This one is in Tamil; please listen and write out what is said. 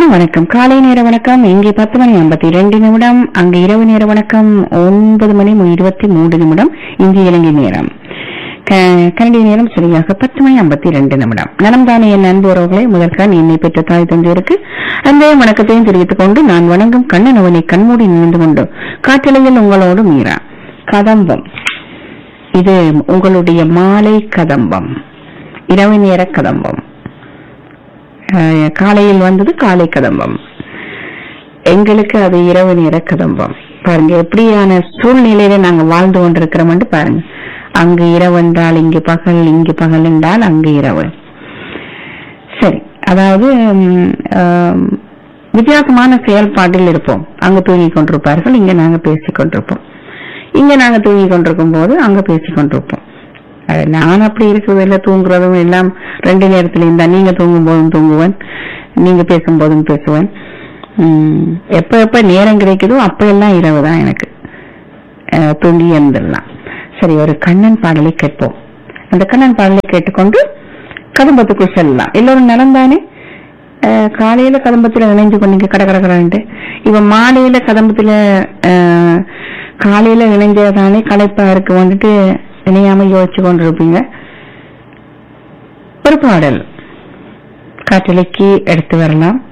வணக்கம் காலை நேர வணக்கம் இங்கே பத்து மணி ஐம்பத்தி இரண்டு நிமிடம் அங்கு இரவு நேர வணக்கம் ஒன்பது மணி இருபத்தி மூன்று நிமிடம் இந்திய இலங்கை நேரம் க- கனடிய நேரம் சரியாக பத்து மணி ஐம்பத்தி இரண்டு நிமிடம் நலம் தானே என் அன்பு உறவுகளை முதற்கான் என்னை பெற்ற தாய் தந்தையருக்கு அந்த வணக்கத்தையும் தெரிவித்துக் கொண்டு நான் வணங்கும் கண்ணன் அவனை கண்மூடி நின்று கொண்டு காற்றலையில் உங்களோடு மீரா கதம்பம் இது உங்களுடைய மாலை கதம்பம் இரவு நேர கதம்பம் அஹ், காலையில் வந்தது காலை கதம்பம் எங்களுக்கு அது இரவு நேர கதம்பம் பாருங்க எப்படியான சூழ்நிலையில நாங்க வாழ்ந்து கொண்டிருக்கிறோம் பாருங்க அங்கு இரவு என்றால் இங்கு பகல் இங்கு பகல் என்றால் அங்கு இரவு சரி அதாவது ம், ஆம், வித்தியாசமான செயல்பாட்டில் இருப்போம் அங்க தூங்கிக் கொண்டிருப்பார்கள் இங்க நாங்க பேசிக் கொண்டிருப்போம் இங்க நாங்க தூங்கிக் கொண்டிருக்கும் போது அங்க பேசிக் கொண்டிருப்போம் அது நான் அப்படி இருக்கிறது இல்ல தூங்குறதும் எல்லாம் ரெண்டு நேரத்திலையும் தான் நீங்க தூங்கும் போதும் தூங்குவேன் நீங்க பேசும் போதும் பேசுவேன் உம், எப்ப எப்ப நேரம் கிடைக்குதோ அப்ப எல்லாம் இரவு தான் எனக்கு அஹ், தூங்கி இருந்துடலாம் சரி ஒரு கண்ணன் பாடலை கேட்போம் அந்த கண்ணன் பாடலை கேட்டுக்கொண்டு கதம்பத்துக்குள் செல்லலாம் எல்லோரும் நலம் தானே அஹ், காலையில கதம்பத்துல இணைஞ்சு கொண்டீங்க கட கட கடன்ட்டு இப்ப மாலையில கதம்பத்துல அஹ், காலையில இணைஞ்சதானே களைப்பா இருக்கு வந்துட்டு இணையாம யோசிச்சு கொண்டிருப்பீங்க ஒரு பாடல் காற்றலைக்கு எடுத்து வரலாம்